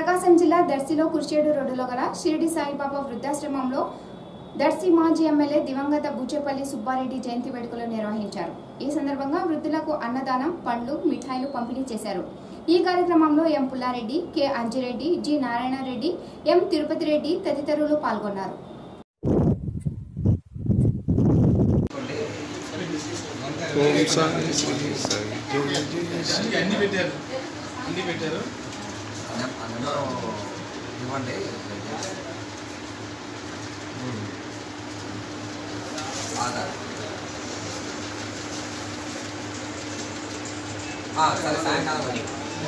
ప్రకాశం జిల్లా దర్శిలో కుర్చేడు రోడ్డులో గల షిరిడి సాయిబాబా వృద్ధాశ్రమంలో దర్శి మాజీ ఎమ్మెల్యే దివంగత బుచ్చేపల్లి సుబ్బారెడ్డి జయంతి వేడుకలు నిర్వహించారు ఈ సందర్భంగా వృద్ధులకు అన్నదానం పండ్లు మిఠాయిలు పంపిణీ చేశారు ఈ కార్యక్రమంలో M Pullareddy K Anjireddy G Narayanareddy M Tirupati Reddy తదితరులు పాల్గొన్నారు ఓం సాయి శ్రీ సాయి జయ జయ శ్రీ అన్ని పెట్టారు అన్ని పెట్టారు అందులో ఇవ్వండి ఆధార్ ఆ, సరే సాయంకాలం రండి.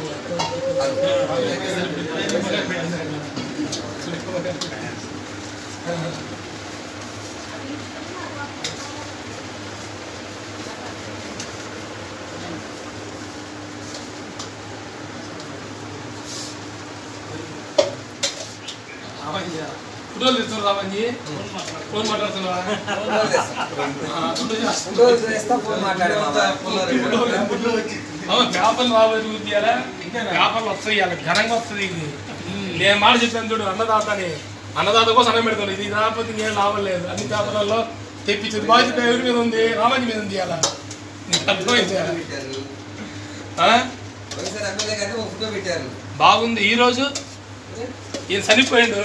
రామంజీ ఫోటోలు తీస్తున్నారు రామంజీ ఫోన్ మాట్లాడుతున్నావా ఆ, ఫోటో చేస్తా. ఫోటోలు చేస్తా ఫోన్ మాట్లాడే మామ. అవును, పేపర్లు రాబోయే ఉద్యాలా పేపర్లు వస్తాయి అలా ఘనంగా వస్తుంది ఇది నేను మాట చెప్పాను చూడు అన్నదాత అని అన్నదాత కోసం అన్నం పెడతాను ఇది రాకపోతే ఇంకేం లాభం లేదు అన్ని పేపర్లలో తెప్పించేది బాధ్యత ఎవరి మీద ఉంది రామాజీ మీద ఉంది అలా నీకు అర్థమైంది ఫోటో పెట్టారు ఆ? ఒకసారి ఎమ్మెల్యే గారిని ఒక ఫోటో పెట్టారు బాగుంది ఈ రోజు ఈయన చనిపోయిండు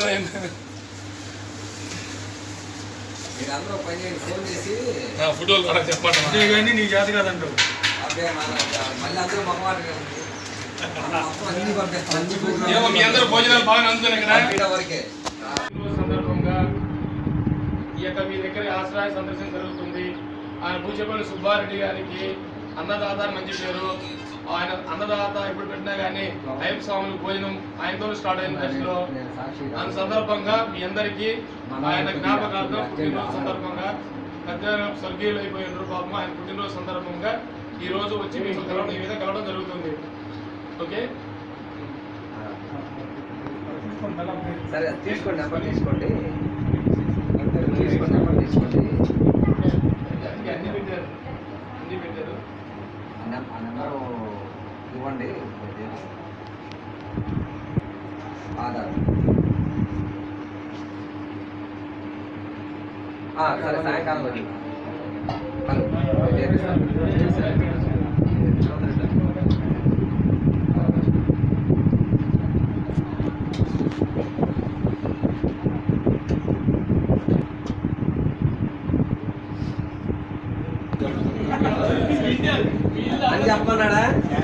మీరు అందరూ పని చేయండి ఫోన్ చేసి ఆ, ఫోటోలు కూడా చెప్పండి కానీ నీ జాతి కాదంటావు అబ్బాయి మన- మళ్ళీ అందరూ మగవాడు మొత్తం అన్ని పంపిస్తాం అన్ని ఏమో మీ అందరూ భోజనాలు బాగా అందుతున్నాయి కదా పంపిన వరకే ఈరోజు సందర్భంగా ఈ యొక్క మీ దగ్గర ఆశ్రయ సందర్శన జరుగుతుంది ఆయన పూజపల్లి సుబ్బారెడ్డి గారికి అన్నదాత అని మంచి పేరు ఆయన అన్నదాత ఎప్పుడు పెట్టినా కానీ అయ్యప్ప స్వాములు భోజనం ఆయనతో స్టార్ట్ అయిన దశలో దాని సందర్భంగా మీ అందరికీ ఆయన జ్ఞాపకార్థం పుట్టినరోజు సందర్భంగా పెద్ద స్వర్గీయులు అయిపోయినారు పాపం ఆయన పుట్టినరోజు సందర్భంగా ఈ రోజు వచ్చి మీకు కలవడం ఈ విధంగా కలవడం జరుగుతుంది ఓకే సరే అది తీసుకోండి నెంబర్ తీసుకోండి తీసుకోండి నెంబర్ తీసుకోండి అన్ని పెట్టారు అన్ని పెట్టారు ఆ నెం- ఆ నెంబర్ ఇవ్వండి ఆధార్ ఆ, సరే సాయంకాలం వచ్చి హలో చేపిస్తాను. అని చెప్పమన్నాడా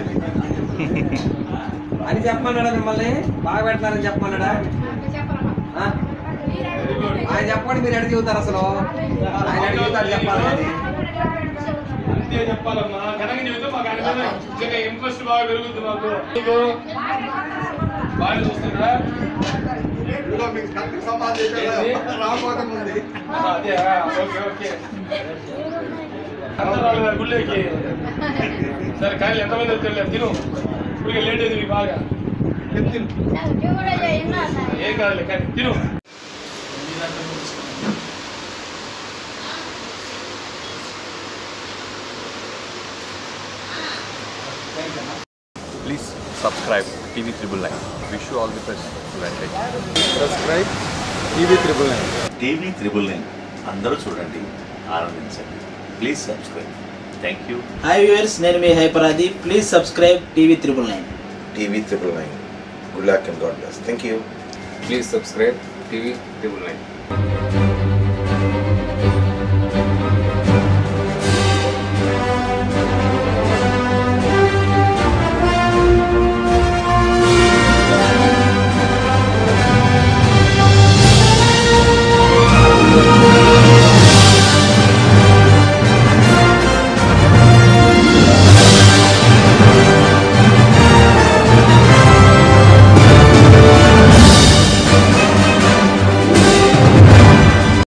అని చెప్పమన్నాడా మిమ్మల్ని బాగా పెడతారని చెప్పమన్నాడా ఆ? ఆయన చెప్పండి మీరు ఎడ చెబుతారు అసలు ఆయన ఎడ చెబుతారు చెప్పాలి కానీ. అంతే చెప్పాలమ్మా ఘనంగా చెబితే మాకు ఆయన మీద నిజంగా ఇంట్రెస్ట్ బాగా పెరుగుతుంది మాకు మీకు బాగా చూస్తుందా అదే ఓకే ఓకే అందరూ రాలేదు గుళ్ళేకి సరే కానీ ఎంతమంది తెలియదు తిను ఇప్పుడు లేట్ అయింది మీకు బాగా తిను ఏం కాదులే కానీ తిను Please subscribe TV Triple Nine. Wish you all the best. Venkat. Subscribe TV triple nine TV triple nine అందరూ చూడండి ఆనందించండి please subscribe thank you hi viewers నేను మీ హైపరాది please subscribe TV triple nine TV triple nine. Good luck and God bless. Thank you. Please subscribe TV triple nine